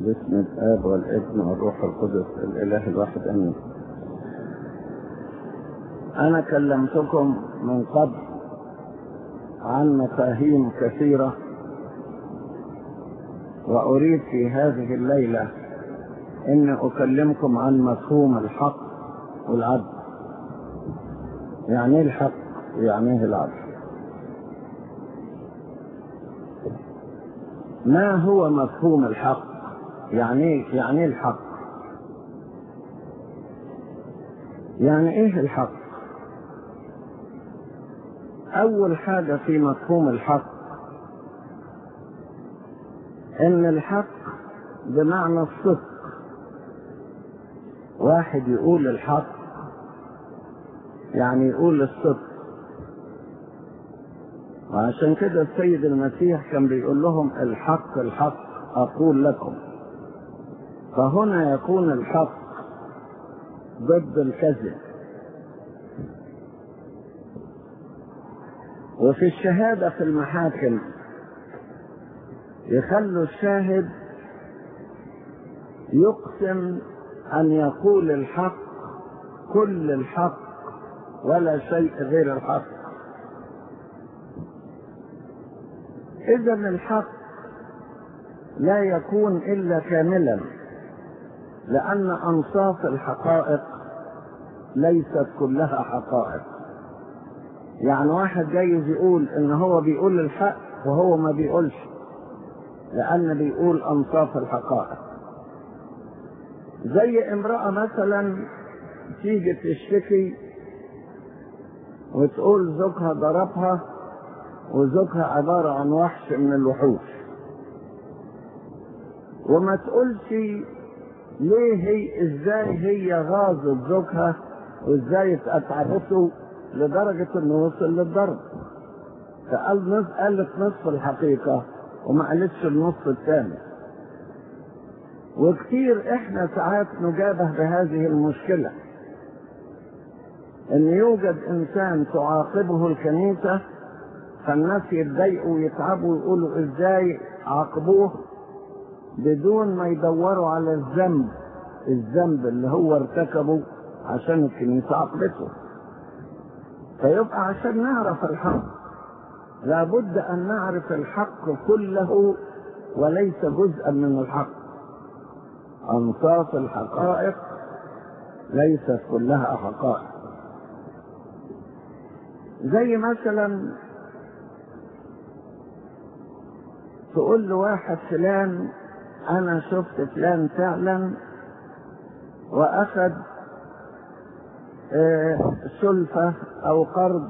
باسم الآب والابن والروح القدس الإله الواحد أمين أنا كلمتكم من قبل عن مفاهيم كثيرة وأريد في هذه الليلة أن أكلمكم عن مفهوم الحق والعدل يعني ايه الحق ويعني ايه العدل ما هو مفهوم الحق يعني ايه يعني ايه الحق يعني ايه الحق اول حاجة في مفهوم الحق ان الحق بمعنى الصدق واحد يقول الحق يعني يقول الصدق وعشان كده السيد المسيح كان بيقول لهم الحق الحق اقول لكم فهنا يكون الحق ضد الكذب وفي الشهادة في المحاكم يخلوا الشاهد يقسم أن يقول الحق كل الحق ولا شيء غير الحق إذا الحق لا يكون إلا كاملا لأن أنصاف الحقائق ليست كلها حقائق يعني واحد جايز يقول إن هو بيقول الحق وهو ما بيقولش لأن بيقول أنصاف الحقائق زي امرأة مثلا تيجي تشتكي وتقول زوجها ضربها وزوجها عبارة عن وحش من الوحوش وما تقولش ليه هي ازاي هي غاظت زوجها وازاي اتعبته لدرجة انه وصل للضرب فقال نص قالت نصف الحقيقة وما قالتش النص الثاني وكثير احنا ساعات نجابه بهذه المشكلة ان يوجد انسان تعاقبه الكنيسة فالناس يتضايقوا ويتعبوا ويقولوا ازاي عاقبوه بدون ما يدوروا على الذنب الذنب اللي هو ارتكبه عشان الكنيسة عاقبته فيبقى عشان نعرف الحق لابد ان نعرف الحق كله وليس جزءا من الحق انصاف الحقائق ليست كلها حقائق زي مثلا تقول له واحد فلان انا شفت فلان فعلا واخذ آه سلفة او قرض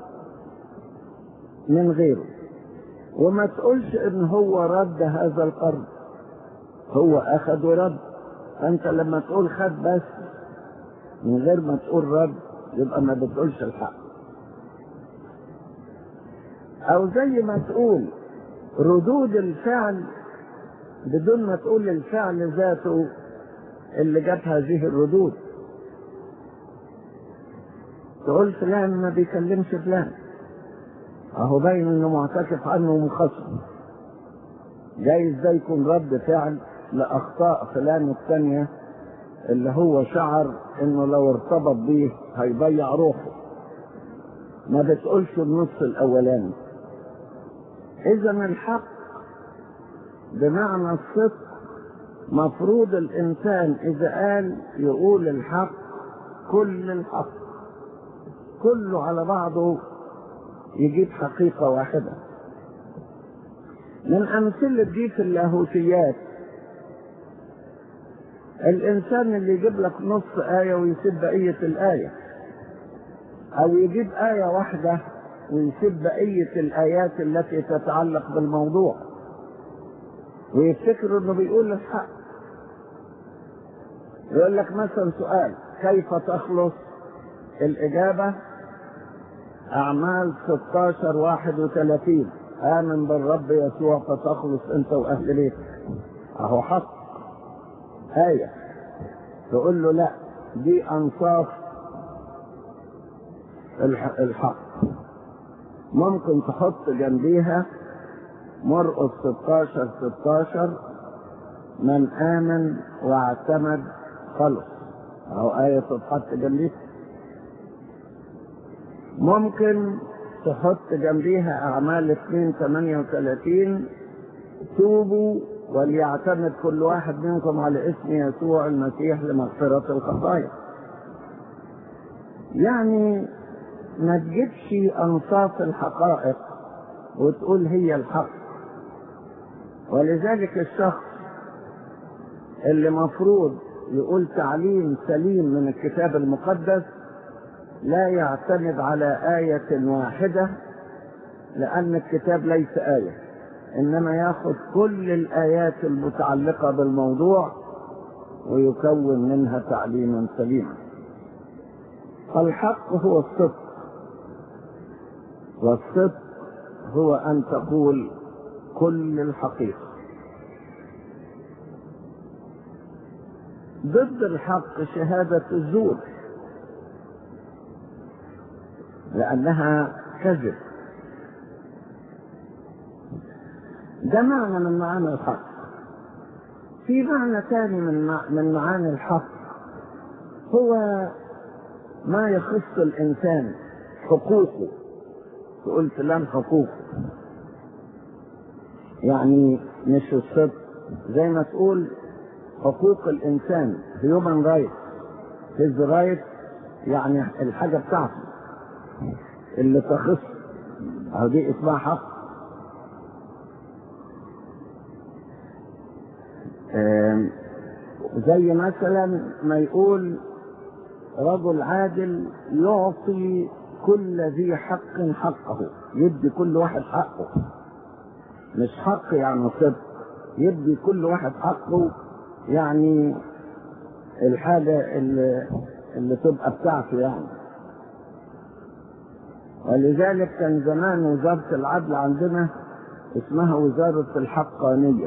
من غيره وما تقولش ان هو رد هذا القرض هو اخذ ورد فانت لما تقول خد بس من غير ما تقول رد يبقى ما بتقولش الحق او زي ما تقول ردود الفعل بدون ما تقول الفعل ذاته اللي جاب هذه الردود تقول فلان ما بيكلمش فلان اهو باين انه معتكف عنه ومخصم جايز ده يكون رد فعل لاخطاء فلان الثانية اللي هو شعر انه لو ارتبط بيه هيضيع روحه ما بتقولش النص الاولاني اذا الحق بمعنى الصدق مفروض الانسان اذا قال يقول الحق كل الحق كله على بعضه يجيب حقيقة واحدة من أمثلة دي في اللاهوتيات الإنسان اللي يجيب لك نص آية ويسيب بقية الآية أو يجيب آية واحدة ويسيب بقية الآيات التي تتعلق بالموضوع ويفتكر إنه بيقول الحق يقول لك مثلا سؤال كيف تخلص الإجابة أعمال 16 31 آمن بالرب يسوع فتخلص أنت وأهل بيتك أهو حق آية تقول له لا دي أنصاف الحق ممكن تحط جنبيها مرقس 16 16 من آمن واعتمد خلص أو آية تتحط جنبيها ممكن تحط جنبيها أعمال 2 38 توبوا وليعتمد كل واحد منكم على اسم يسوع المسيح لمغفرة الخطايا يعني ما تجيبش أنصاف الحقائق وتقول هي الحق ولذلك الشخص اللي مفروض يقول تعليم سليم من الكتاب المقدس لا يعتمد على آية واحدة لأن الكتاب ليس آية إنما ياخذ كل الآيات المتعلقة بالموضوع ويكون منها تعليما سليما فالحق هو الصدق والصدق هو أن تقول كل الحقيقة ضد الحق شهادة الزور لأنها كذب ده معنى من معاني الحق في معنى ثاني من من معاني الحق هو ما يخص الإنسان حقوقه تقول فلان حقوقه يعني مش الصدق زي ما تقول حقوق الإنسان human rights his right يعني الحاجة بتاعته اللي تخص أو دي اسمها حق زي مثلا ما يقول رجل عادل يعطي كل ذي حق حقه يدي كل واحد حقه مش حق يعني صدق يدي كل واحد حقه يعني الحاجة اللي, اللي تبقى بتاعته يعني ولذلك كان زمان وزارة العدل عندنا اسمها وزارة الحقانية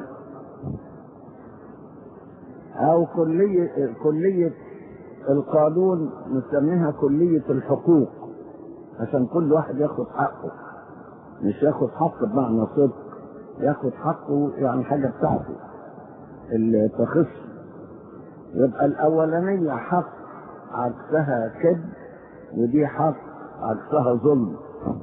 أو كلية كلية القانون نسميها كلية الحقوق عشان كل واحد ياخد حقه مش ياخد حق بمعنى صدق ياخد حقه يعني حاجة بتاعته اللي تخص يبقى الأولانية حق عكسها كذب ودي حق عكسها ظلم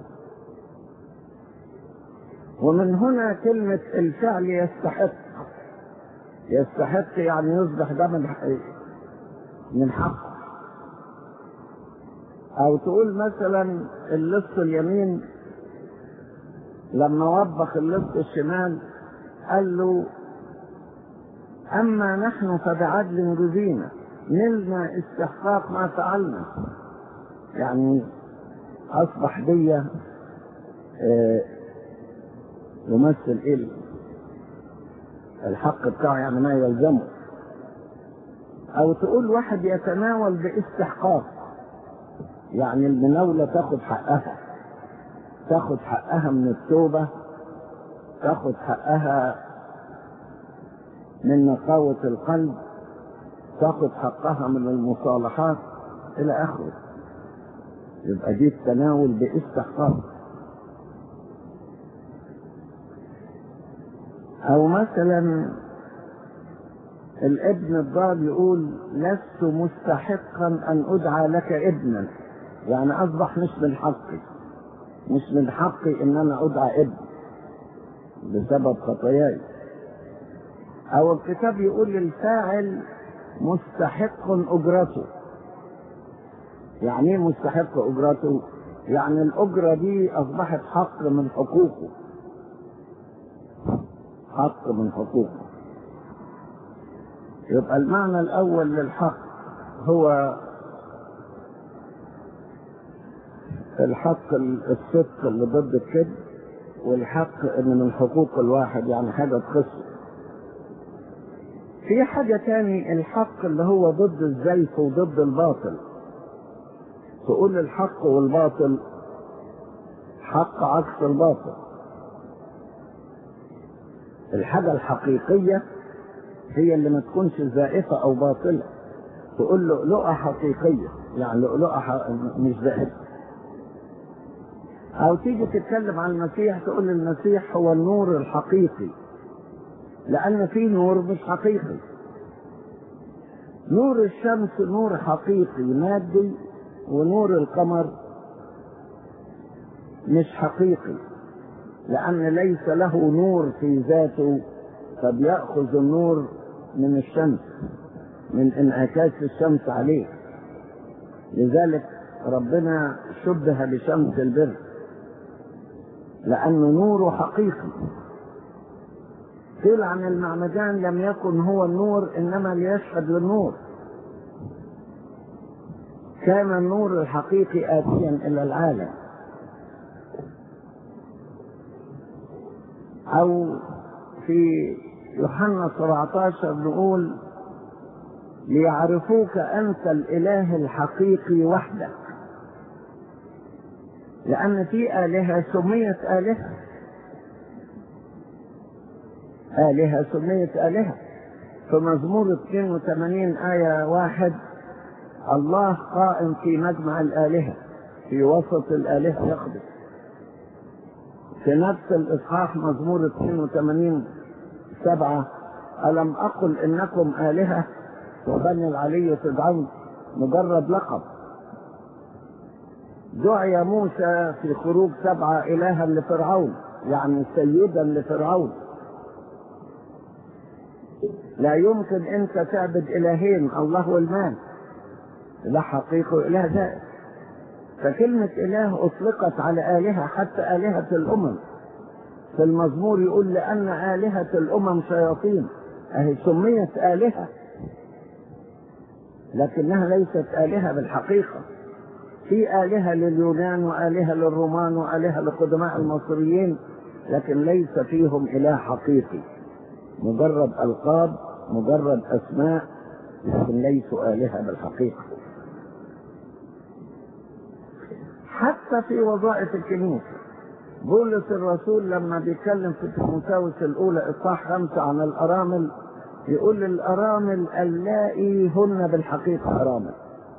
ومن هنا كلمة الفعل يستحق يستحق يعني يصبح ده من من حقه او تقول مثلا اللص اليمين لما وبخ اللص الشمال قال له اما نحن فبعدل جزينا نلنا استحقاق ما فعلنا يعني اصبح دي اه يمثل ايه الحق بتاعه يعني ما يلزمه او تقول واحد يتناول باستحقاق يعني المناولة تاخد حقها تاخد حقها من التوبة تاخد حقها من نقاوة القلب تاخد حقها من المصالحات الى اخره يبقى دي التناول باستحقاق او مثلا الابن الضال يقول لست مستحقا ان ادعى لك ابنا يعني اصبح مش من حقي مش من حقي ان انا ادعى ابن بسبب خطاياي او الكتاب يقول الفاعل مستحق اجرته يعني ايه مستحق اجرته يعني الاجرة دي اصبحت حق من حقوقه حق من حقوقه يبقى المعنى الاول للحق هو الحق الصدق اللي ضد الكذب والحق ان من حقوق الواحد يعني حاجه تخصه في حاجه تاني الحق اللي هو ضد الزيف وضد الباطل تقول الحق والباطل حق عكس الباطل الحاجة الحقيقية هي اللي ما تكونش زائفة أو باطلة تقول له لؤلؤة حقيقية يعني لؤلؤة ح... مش زائفة أو تيجي تتكلم عن المسيح تقول المسيح هو النور الحقيقي لأن في نور مش حقيقي نور الشمس نور حقيقي مادي ونور القمر مش حقيقي لأن ليس له نور في ذاته فبيأخذ النور من الشمس من انعكاس الشمس عليه لذلك ربنا شبه بشمس البر لأنه نوره حقيقي قيل عن المعمدان لم يكن هو النور إنما ليشهد للنور كان النور الحقيقي آتيا إلى العالم أو في يوحنا 17 نقول ليعرفوك أنت الإله الحقيقي وحدك لأن في آلهة سميت آلهة آلهة سميت آلهة في مزمور 82 آية واحد الله قائم في مجمع الآلهة في وسط الآلهة يقدس في نفس الإصحاح مزمور 82 سبعة ألم أقل إنكم آلهة وبني العلي تدعون مجرد لقب دعي موسى في خروج سبعة إلها لفرعون يعني سيدا لفرعون لا يمكن أنت تعبد إلهين الله والمال لا حقيقي إله ذات فكلمة إله أطلقت على آلهة حتى آلهة الأمم في المزمور يقول لأن آلهة الأمم شياطين أهي سميت آلهة لكنها ليست آلهة بالحقيقة في آلهة لليونان وآلهة للرومان وآلهة لقدماء المصريين لكن ليس فيهم إله حقيقي مجرد ألقاب مجرد أسماء لكن ليسوا آلهة بالحقيقة حتى في وظائف الكنيسة بولس الرسول لما بيتكلم في تيموثاوس الأولى إصحاح خمسة عن الأرامل يقول الأرامل اللائي هن بالحقيقة أرامل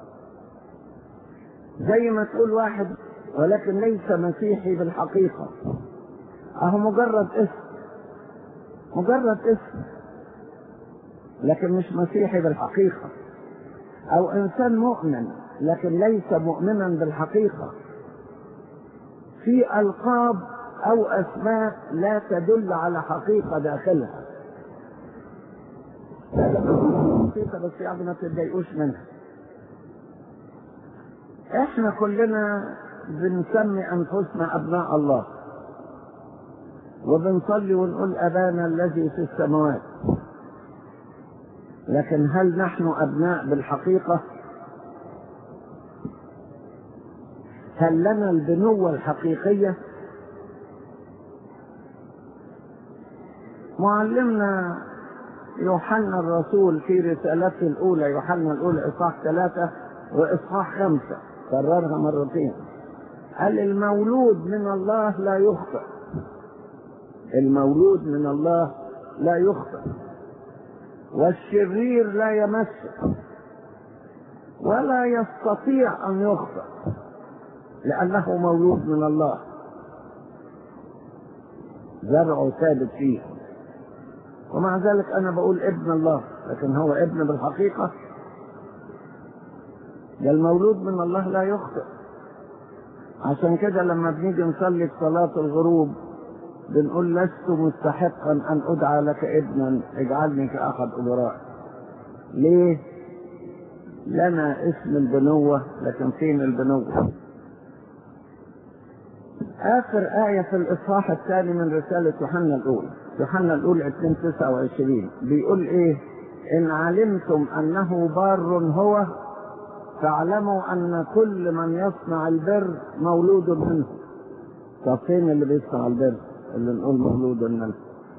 زي ما تقول واحد ولكن ليس مسيحي بالحقيقة أهو مجرد اسم مجرد اسم لكن مش مسيحي بالحقيقة أو إنسان مؤمن لكن ليس مؤمنا بالحقيقة في ألقاب أو أسماء لا تدل على حقيقة داخلها حقيقة بس يعني ما تتضايقوش منها احنا كلنا بنسمي انفسنا ابناء الله وبنصلي ونقول ابانا الذي في السماوات لكن هل نحن ابناء بالحقيقه هل لنا البنوه الحقيقيه معلمنا يوحنا الرسول في رسالته الاولى يوحنا الاولى اصحاح ثلاثه واصحاح خمسه كررها مرتين قال المولود من الله لا يخطئ المولود من الله لا يخطئ والشرير لا يمسه ولا يستطيع ان يخطئ لانه مولود من الله زرعه ثابت فيه ومع ذلك انا بقول ابن الله لكن هو ابن بالحقيقه ده المولود من الله لا يخطئ عشان كده لما بنيجي نصلي في صلاة الغروب بنقول لست مستحقا أن أدعى لك ابنا اجعلني كأحد أمراء ليه؟ لنا اسم البنوة لكن فين البنوة؟ آخر آية في الإصحاح الثاني من رسالة يوحنا الأولى يوحنا الأولى 2 29 بيقول إيه؟ إن علمتم أنه بار هو فاعلموا ان كل من يصنع البر مولود منه طب فين اللي بيصنع البر اللي نقول مولود منه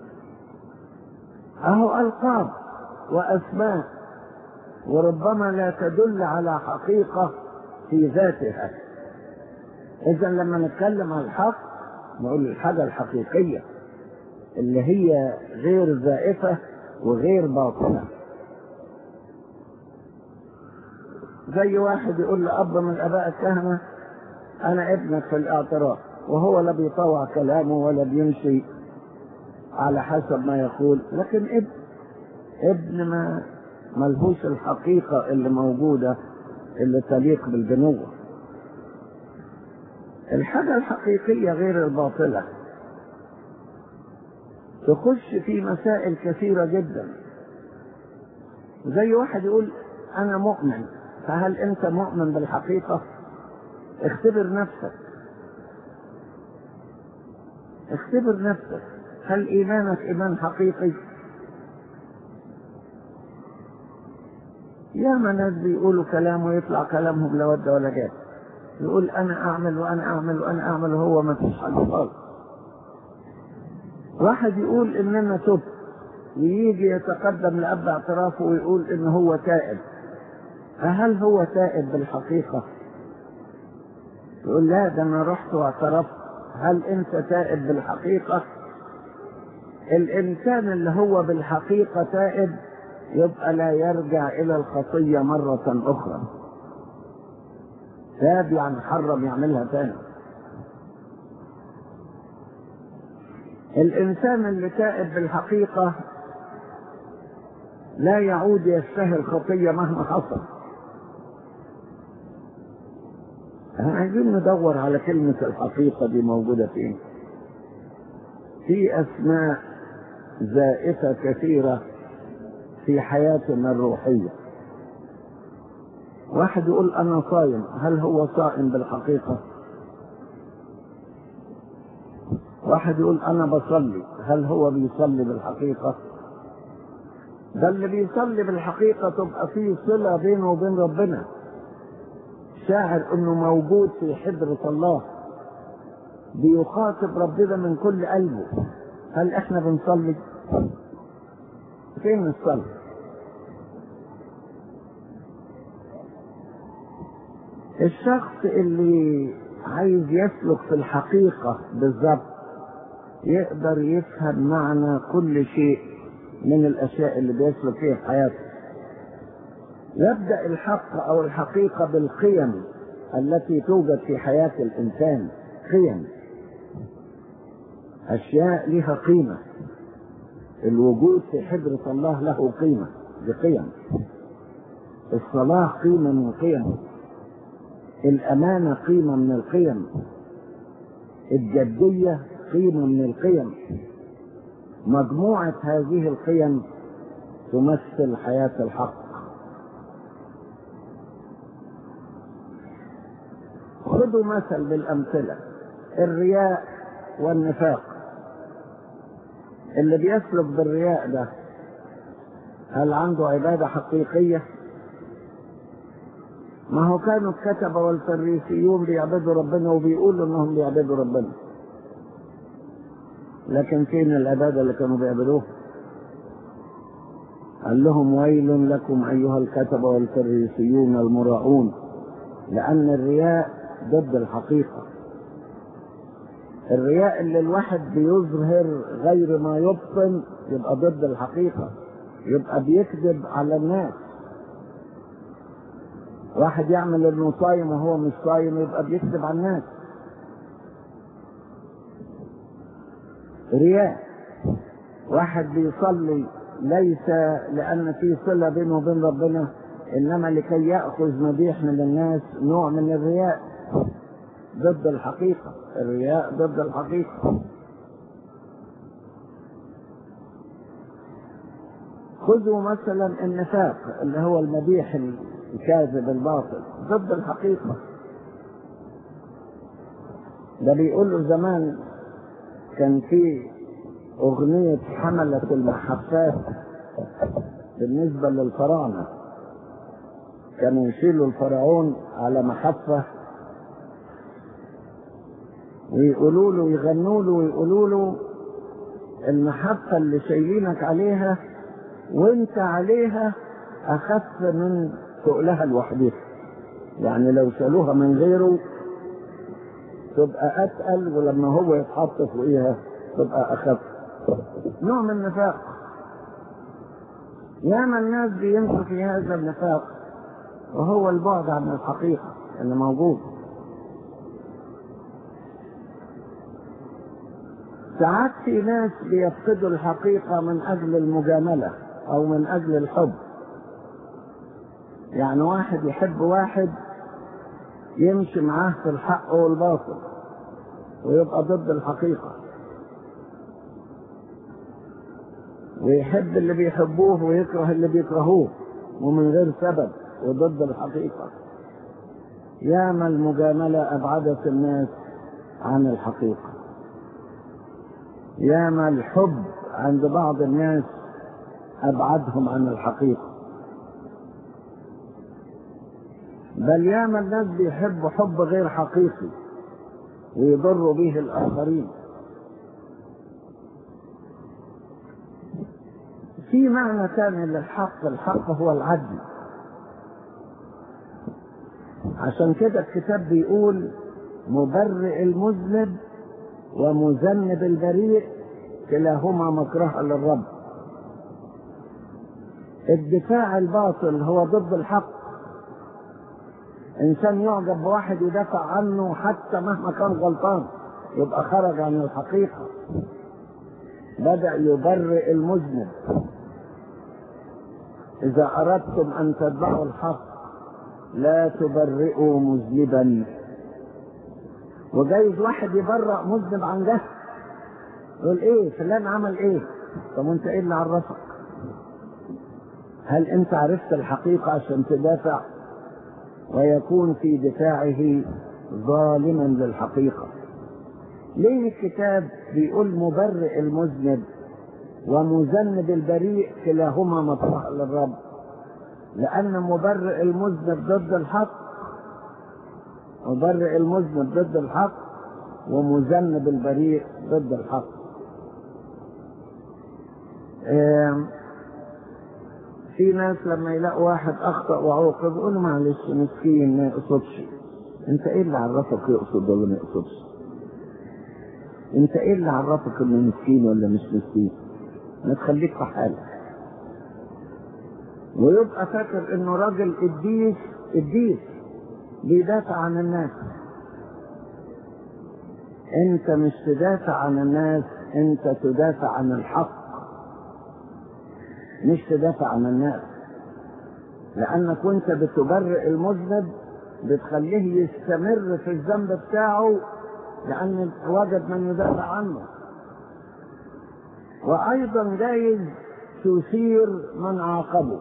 اهو القاب واسماء وربما لا تدل على حقيقة في ذاتها اذا لما نتكلم عن الحق نقول الحاجة الحقيقية اللي هي غير زائفة وغير باطلة زي واحد يقول لأب من أباء الكهنة أنا ابنك في الاعتراف وهو لا بيطوع كلامه ولا بيمشي على حسب ما يقول لكن ابن ابن ما ملهوش الحقيقة اللي موجودة اللي تليق بالبنوة الحاجة الحقيقية غير الباطلة تخش في مسائل كثيرة جدا زي واحد يقول أنا مؤمن فهل أنت مؤمن بالحقيقة؟ اختبر نفسك اختبر نفسك هل إيمانك إيمان حقيقي؟ ياما ناس بيقولوا كلام ويطلع كلامهم لا ود ولا جاب يقول أنا أعمل وأنا أعمل وأنا أعمل وهو ما فيش حاجة خالص واحد يقول إن أنا تبت ويجي يتقدم لأب اعترافه ويقول إن هو تائب فهل هو تائب بالحقيقة؟ يقول لا ده أنا رحت واعترفت هل أنت تائب بالحقيقة؟ الإنسان اللي هو بالحقيقة تائب يبقى لا يرجع إلى الخطية مرة أخرى تاب يعني حرم يعملها تاني الإنسان اللي تائب بالحقيقة لا يعود يشتهي الخطية مهما حصل احنا عايزين ندور على كلمة الحقيقة دي موجودة فين في أسماء زائفة كثيرة في حياتنا الروحية واحد يقول أنا صايم هل هو صائم بالحقيقة واحد يقول أنا بصلي هل هو بيصلي بالحقيقة ده اللي بيصلي بالحقيقة تبقى فيه صلة بينه وبين ربنا شاعر انه موجود في حضرة الله بيخاطب ربنا من كل قلبه هل احنا بنصلي فين الصلاة الشخص اللي عايز يسلك في الحقيقة بالظبط يقدر يفهم معنى كل شيء من الأشياء اللي بيسلك فيها في حياته يبدأ الحق أو الحقيقة بالقيم التي توجد في حياة الإنسان قيم أشياء لها قيمة الوجود في حضرة الله له قيمة بقيم الصلاة قيمة من القيم الأمانة قيمة من القيم الجدية قيمة من القيم مجموعة هذه القيم تمثل حياة الحق خذوا مثل بالأمثلة الرياء والنفاق اللي بيسلك بالرياء ده هل عنده عبادة حقيقية؟ ما هو كانوا الكتبة والفريسيون بيعبدوا ربنا وبيقولوا انهم بيعبدوا ربنا لكن فين العبادة اللي كانوا بيعبدوها؟ قال لهم ويل لكم أيها الكتبة والفريسيون المراؤون لأن الرياء ضد الحقيقة الرياء اللي الواحد بيظهر غير ما يبطن يبقى ضد الحقيقة يبقى بيكذب على الناس واحد يعمل انه صايم وهو مش صايم يبقى بيكذب على الناس رياء واحد بيصلي ليس لأن في صلة بينه وبين ربنا إنما لكي يأخذ مديح من الناس نوع من الرياء ضد الحقيقة الرياء ضد الحقيقة خذوا مثلا النفاق اللي هو المديح الكاذب الباطل ضد الحقيقة ده بيقولوا زمان كان في أغنية حملة المحفات بالنسبة للفراعنة كانوا يشيلوا الفرعون على محفة ويقولوا له يغنوا له ويقولوا له المحفة اللي شايلينك عليها وانت عليها أخف من تقلها لوحدها يعني لو شالوها من غيره تبقى أتقل ولما هو يتحط فوقيها تبقى أخف نوع من النفاق ياما الناس بيمشوا في هذا النفاق وهو البعد عن الحقيقة اللي موجود ساعات في ناس بيفقدوا الحقيقة من أجل المجاملة أو من أجل الحب يعني واحد يحب واحد يمشي معاه في الحق والباطل ويبقى ضد الحقيقة ويحب اللي بيحبوه ويكره اللي بيكرهوه ومن غير سبب وضد الحقيقة ياما المجاملة أبعدت الناس عن الحقيقة ياما الحب عند بعض الناس أبعدهم عن الحقيقة بل ياما الناس بيحبوا حب غير حقيقي ويضروا به الآخرين في معنى ثاني للحق الحق هو العدل عشان كده الكتاب بيقول مبرئ المذنب ومذنب البريء كلاهما مكره للرب الدفاع الباطل هو ضد الحق انسان يعجب بواحد يدافع عنه حتى مهما كان غلطان يبقى خرج عن الحقيقة بدأ يبرئ المذنب إذا أردتم أن تتبعوا الحق لا تبرئوا مذنبا وجايز واحد يبرأ مذنب عن جهل يقول ايه فلان عمل ايه طب وانت ايه اللي عرفك هل انت عرفت الحقيقة عشان تدافع ويكون في دفاعه ظالما للحقيقة ليه الكتاب بيقول مبرئ المذنب ومذنب البريء كلاهما مطرح للرب لأن مبرئ المذنب ضد الحق مبرئ المذنب ضد الحق ومذنب البريء ضد الحق في ناس لما يلاقوا واحد اخطا وعوقب يقولوا معلش مسكين ما يقصدش انت ايه اللي عرفك يقصد ولا ما يقصدش انت ايه اللي عرفك انه مسكين ولا مش مسكين ما تخليك في حالك ويبقى فاكر انه راجل قديس قديس بيدافع عن الناس انت مش تدافع عن الناس انت تدافع عن الحق مش تدافع عن الناس لانك وانت بتبرئ المذنب بتخليه يستمر في الذنب بتاعه لان وجد من يدافع عنه وايضا جايز تثير من عاقبه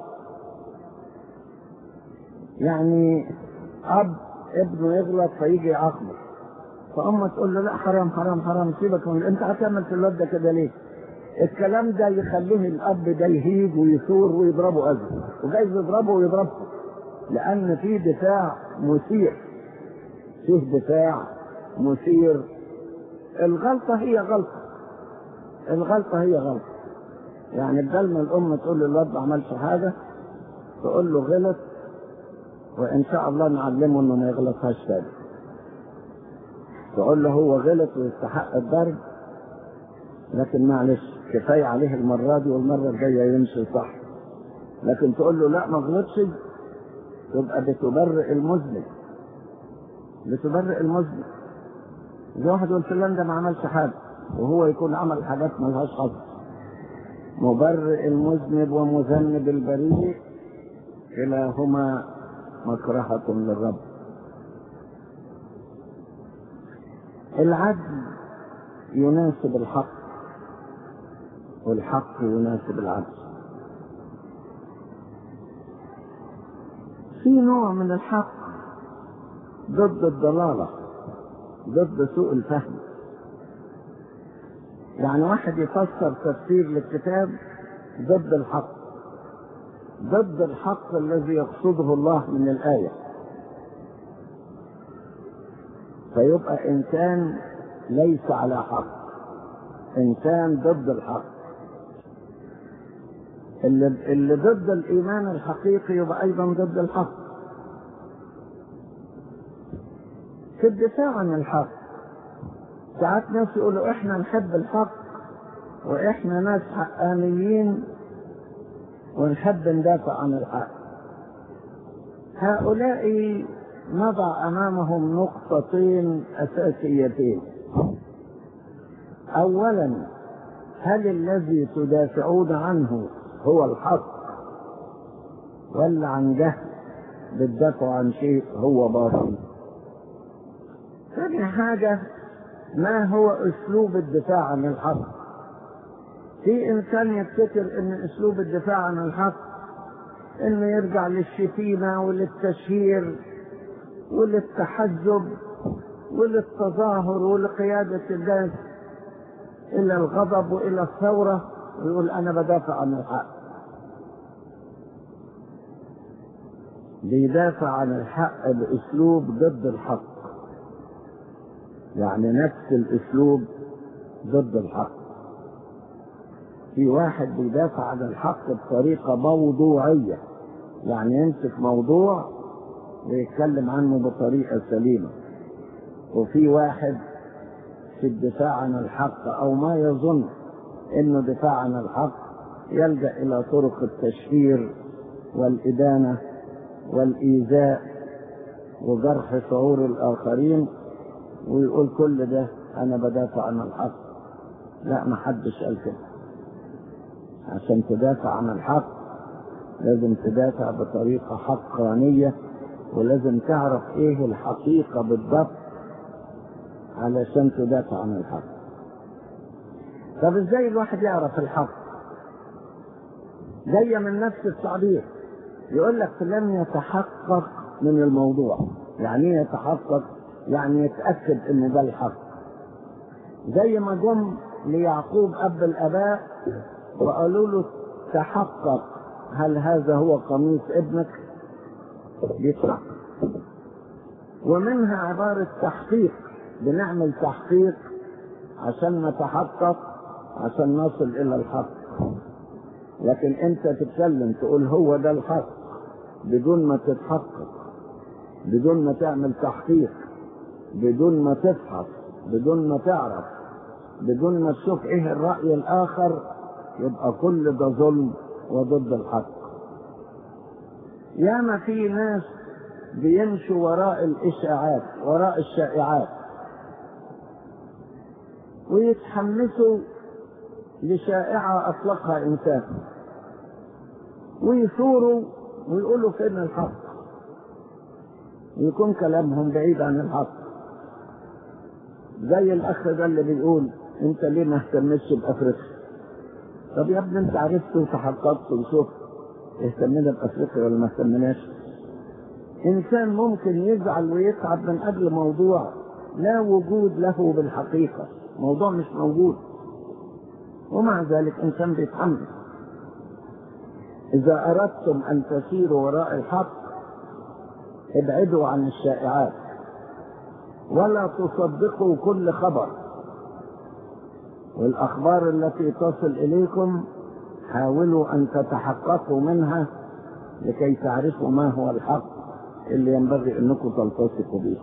يعني اب ابنه يغلط فيجي يعاقبه فامه تقول له لا حرام حرام حرام سيبك من انت هتعمل في الواد ده كده ليه؟ الكلام ده يخليه الاب ده يهيج ويثور ويضربه اذى وجايز يضربه ويضربه لان في دفاع مثير فيه دفاع مثير الغلطه هي غلطه الغلطه هي غلطه يعني بدل ما الام تقول للواد ما عملش حاجه تقول له غلط وان شاء الله نعلمه انه ما يغلطهاش تاني تقول له هو غلط ويستحق الضرب لكن معلش كفايه عليه المره دي والمره الجايه يمشي صح لكن تقول له لا ما غلطش تبقى بتبرئ المذنب بتبرئ المذنب زي واحد يقول فلان ده ما عملش حاجه وهو يكون عمل حاجات ملهاش حظ مبرئ المذنب ومذنب البريء كلاهما مكرهة للرب العدل يناسب الحق والحق يناسب العدل في نوع من الحق ضد الضلالة ضد سوء الفهم يعني واحد يفسر تفسير للكتاب ضد الحق ضد الحق الذي يقصده الله من الآية فيبقى إنسان ليس على حق إنسان ضد الحق اللي, اللي ضد الإيمان الحقيقي يبقى أيضا ضد الحق في الدفاع عن الحق ساعات ناس يقولوا احنا نحب الحق واحنا ناس حقانيين ونحب ندافع عن الحق هؤلاء نضع امامهم نقطتين اساسيتين اولا هل الذي تدافعون عنه هو الحق ولا عن جهل بتدافعوا عن شيء هو باطل ثاني حاجة ما هو اسلوب الدفاع عن الحق في انسان يفتكر ان اسلوب الدفاع عن الحق انه يرجع للشتيمة وللتشهير وللتحزب وللتظاهر ولقيادة الناس إلى الغضب وإلى الثورة ويقول أنا بدافع عن الحق بيدافع عن الحق بأسلوب ضد الحق يعني نفس الأسلوب ضد الحق في واحد بيدافع عن الحق بطريقة موضوعية يعني يمسك موضوع ويتكلم عنه بطريقة سليمة وفي واحد في الدفاع عن الحق او ما يظن انه دفاع عن الحق يلجا الى طرق التشهير والادانه والايذاء وجرح شعور الاخرين ويقول كل ده انا بدافع عن الحق لا ما حدش قال كده عشان تدافع عن الحق لازم تدافع بطريقه حقانيه ولازم تعرف ايه الحقيقه بالضبط علشان تدافع عن الحق طب ازاي الواحد يعرف الحق جاية من نفس التعبير يقول لك فلان يتحقق من الموضوع يعني ايه يتحقق يعني يتأكد ان ده الحق زي ما جم ليعقوب اب الاباء وقالوا له تحقق هل هذا هو قميص ابنك يتحقق ومنها عبارة تحقيق بنعمل تحقيق عشان نتحقق عشان نصل الى الحق لكن انت تتكلم تقول هو ده الحق بدون ما تتحقق بدون ما تعمل تحقيق بدون ما تفحص بدون ما تعرف بدون ما تشوف ايه الرأي الاخر يبقى كل ده ظلم وضد الحق ياما في ناس بيمشوا وراء الاشاعات وراء الشائعات ويتحمسوا لشائعة أطلقها إنسان ويثوروا ويقولوا فين الحق يكون كلامهم بعيد عن الحق زي الأخ ده اللي بيقول أنت ليه ما اهتمتش بأفريقيا طب يا ابني أنت عرفت وتحققت وشفت اهتمنا بأفريقيا ولا ما اهتمناش إنسان ممكن يزعل ويتعب من أجل موضوع لا وجود له بالحقيقة موضوع مش موجود ومع ذلك انسان بيتحمل اذا اردتم ان تسيروا وراء الحق ابعدوا عن الشائعات ولا تصدقوا كل خبر والاخبار التي تصل اليكم حاولوا ان تتحققوا منها لكي تعرفوا ما هو الحق اللي ينبغي انكم تلتصقوا به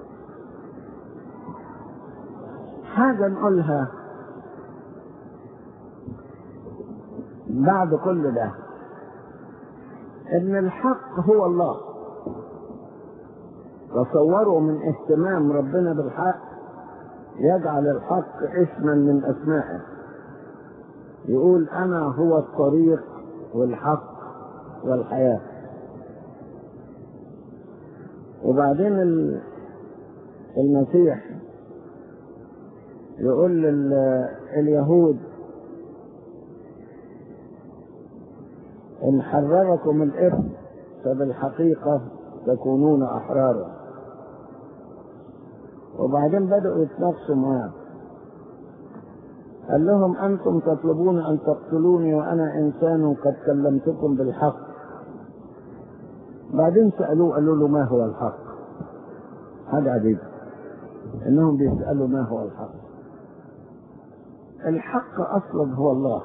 حاجة نقولها بعد كل ده ان الحق هو الله تصوروا من اهتمام ربنا بالحق يجعل الحق اسما من اسمائه يقول انا هو الطريق والحق والحياة وبعدين المسيح يقول اليهود إن حرركم الإثم فبالحقيقة تكونون أحرارا وبعدين بدأوا يتناقشوا معاه قال لهم أنتم تطلبون أن تقتلوني وأنا إنسان قد كلمتكم بالحق بعدين سألوه قالوا له ما هو الحق هذا عجيب إنهم بيسألوا ما هو الحق الحق اصلا هو الله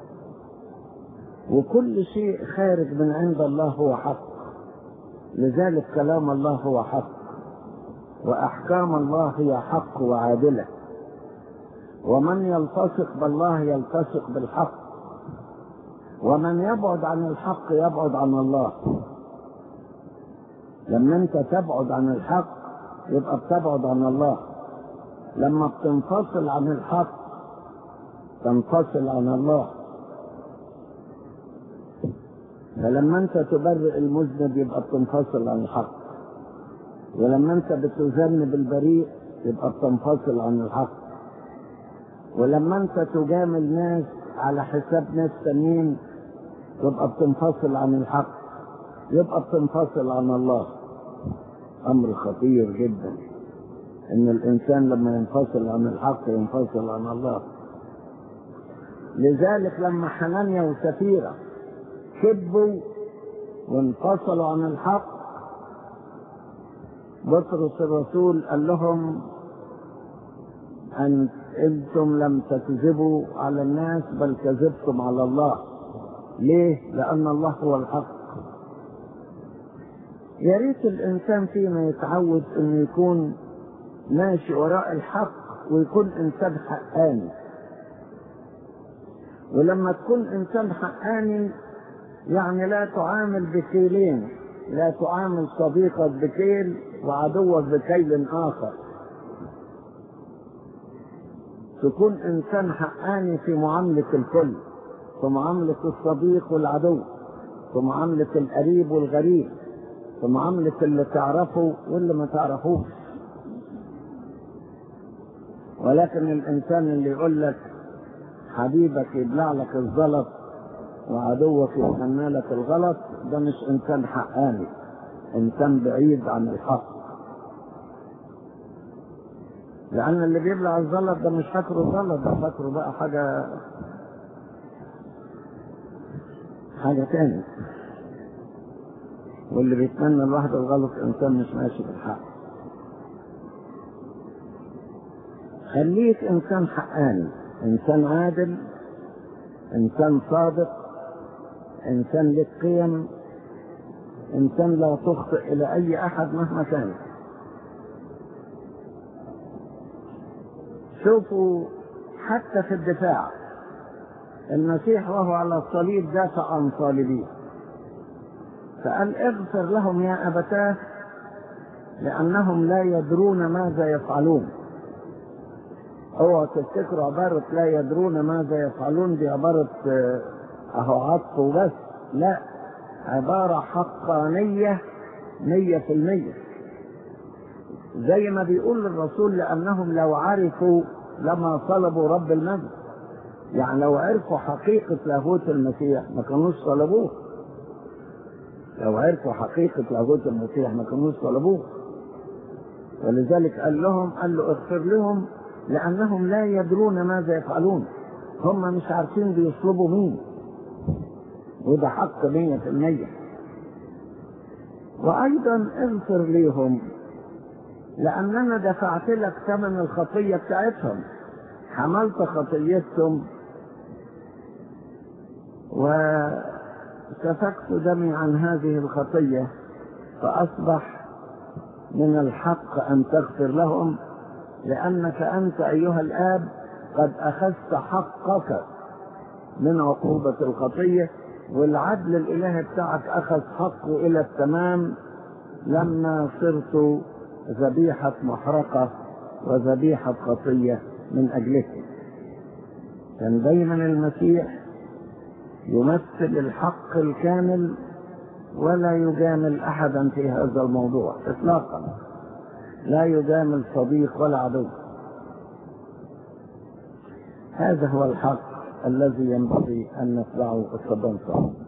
وكل شيء خارج من عند الله هو حق لذلك كلام الله هو حق واحكام الله هي حق وعادله ومن يلتصق بالله يلتصق بالحق ومن يبعد عن الحق يبعد عن الله لما انت تبعد عن الحق يبقى بتبعد عن الله لما بتنفصل عن الحق تنفصل عن الله فلما انت تبرئ المذنب يبقى بتنفصل عن الحق ولما انت بتذنب البريء يبقى بتنفصل عن الحق ولما انت تجامل ناس على حساب ناس تانيين يبقى بتنفصل عن الحق يبقى بتنفصل عن الله امر خطير جدا ان الانسان لما ينفصل عن الحق ينفصل عن الله لذلك لما حنانيا وسفيرة كذبوا وانفصلوا عن الحق بطرس الرسول قال لهم أن أنتم لم تكذبوا على الناس بل كذبتم على الله ليه؟ لأن الله هو الحق يا ريت الإنسان فينا يتعود أن يكون ماشي وراء الحق ويكون إنسان حقاني ولما تكون إنسان حقاني يعني لا تعامل بكيلين لا تعامل صديقك بكيل وعدوك بكيل آخر تكون إنسان حقاني في معاملة الكل في معاملة الصديق والعدو في معاملة القريب والغريب في معاملة اللي تعرفه واللي ما تعرفوش ولكن الإنسان اللي يقول لك حبيبك يبلع لك الزلط وعدوك يتمنى لك الغلط ده مش إنسان حقاني إنسان بعيد عن الحق لأن اللي بيبلع الزلط ده مش فاكره زلط ده فاكره بقى حاجة حاجة تاني واللي بيتمنى الواحد الغلط إنسان مش ماشي بالحق خليك إنسان حقاني إنسان عادل إنسان صادق إنسان لك قيم إنسان لا تخطئ إلى أي أحد مهما كان شوفوا حتى في الدفاع المسيح وهو على الصليب دافع عن صالبيه فقال اغفر لهم يا أبتاه لأنهم لا يدرون ماذا يفعلون هو تفتكروا عبارة لا يدرون ماذا يفعلون دي عبارة أهو عطف وبس لا عبارة حقانية مية في المية زي ما بيقول الرسول لأنهم لو عرفوا لما طلبوا رب المجد يعني لو عرفوا حقيقة لاهوت المسيح ما كانوش طلبوه لو عرفوا حقيقة لاهوت المسيح ما كانوش طلبوه ولذلك قال لهم قال له اغفر لهم لأنهم لا يدرون ماذا يفعلون هم مش عارفين بيطلبوا مين وده حق مية في المية وأيضا اغفر ليهم لأننا دفعت لك ثمن الخطية بتاعتهم حملت خطيتهم وسفكت دمي عن هذه الخطية فأصبح من الحق أن تغفر لهم لأنك أنت أيها الآب قد أخذت حقك من عقوبة الخطية والعدل الإلهي بتاعك أخذ حقه إلى التمام لما صرت ذبيحة محرقة وذبيحة خطية من أجلكم كان دايما المسيح يمثل الحق الكامل ولا يجامل أحدا في هذا الموضوع إطلاقا لا يجامل صديق ولا عدو هذا هو الحق الذي ينبغي أن نتبعه الصدام